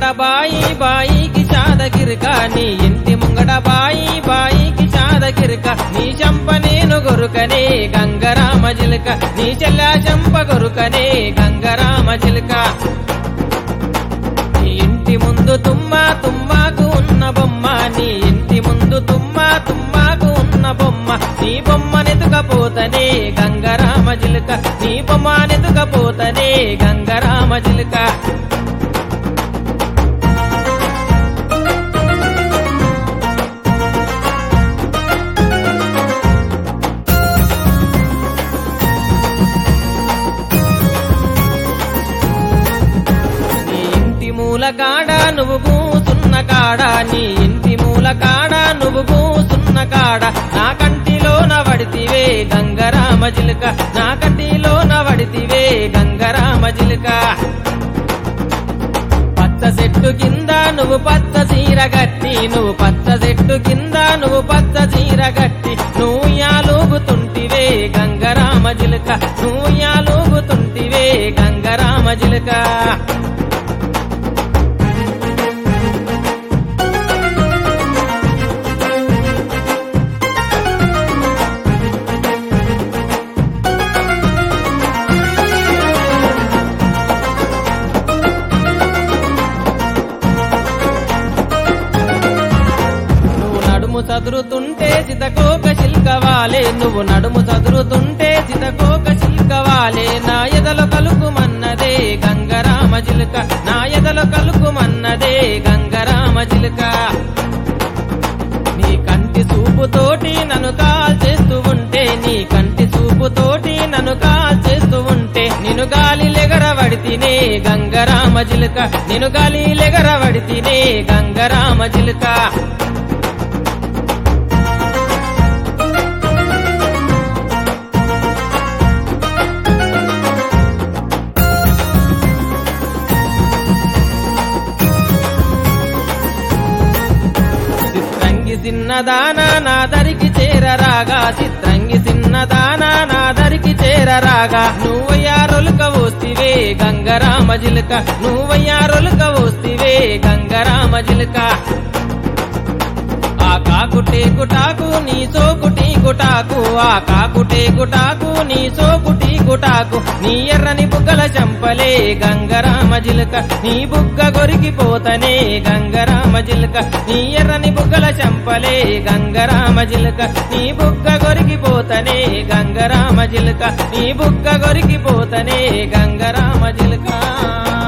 ముంగడ బాయి బాయికి చాదగిరిక నీ ఇంటి ముంగడ బాయి బాయికి చాదగిరిక నీ చంప నేను గొరుకనే గంగరామ జిలుక నీ చెల్ల చంప గొరుకనే గంగరామ జిలుక నీ ఇంటి ముందు తుమ్మ తుమ్మాకు ఉన్న బొమ్మ నీ ఇంటి ముందు తుమ్మ తుమ్మాకు ఉన్న బొమ్మ నీ బొమ్మనెతుకపోతనే గంగరామ జిలుక నీ బొమ్మనెతుకపోతనే గంగరామ జిలుక నీ ఇంటి మూల కాడ నువ్వు కూసున్న కాడ నీ ఇంటి మూల కాడ నువ్వు కూసున్న కాడ నా కంటిలో నవడితివే గంగరామ జిలుక నా కంటిలో నవడితివే గంగరామ జిలుక పచ్చ చెట్టు కింద నువ్వు పచ్చ చీర గట్టి నువ్వు పచ్చ చెట్టు కింద నువ్వు పచ్చ చీర గట్టి నువ్వు యాలుగుతుంటివే గంగరామ జిలుక నువ్వు యాలుగుతుంటివే గంగరామ జిలుక నువ్వు నడుము చదురుతుంటే సితకోక శిల్కవాలే నువ్వు నడుము చదురుతుంటే సితకోక శిల్కవాలే నా ఎదలో కలుకుమన్నదే గంగరామ జిలుక నా ఎదలో కలుకుమన్నదే గంగరామ జిలుక నీ కంటి చూపుతోటి నన్ను కాల్ చేస్తూ ఉంటే నీ కంటి చూపుతోటి నన్ను కాల్ చేస్తూ ఉంటే నిన్ను గాలి లెగరవడితినే గంగరామ జిలుక నిన్ను గాలి లెగరవడితినే గంగరామ జిలుక చిత్రంగి చిన్నదానా నా దరికి చేరరాగా చిత్రంగి చిన్నదానా నా దరికి చేరరాగా నువ్వయ్యా రొలుక వస్తివే గంగరామ జిలుక నువ్వయ్యా రొలుక వస్తివే గంగరామ జిలుక ఆ కాకుటే గుటాకు నీ సోకుటి గుటాకు ఆ కాకుటే గుటాకు నీ సోకుటి గుటాకు నీ ఎర్రని బుగ్గల చంపలే గంగరామ జిలుక నీ బుగ్గ గొరికిపోతనే గంగరామ జిలుక నీ ఎర్రని బుగ్గల చంపలే గంగరామ జిలుక నీ బుగ్గ గొరికిపోతనే గంగరామ జిలుక నీ బుగ్గ గొరికిపోతనే గంగరామ జిలుక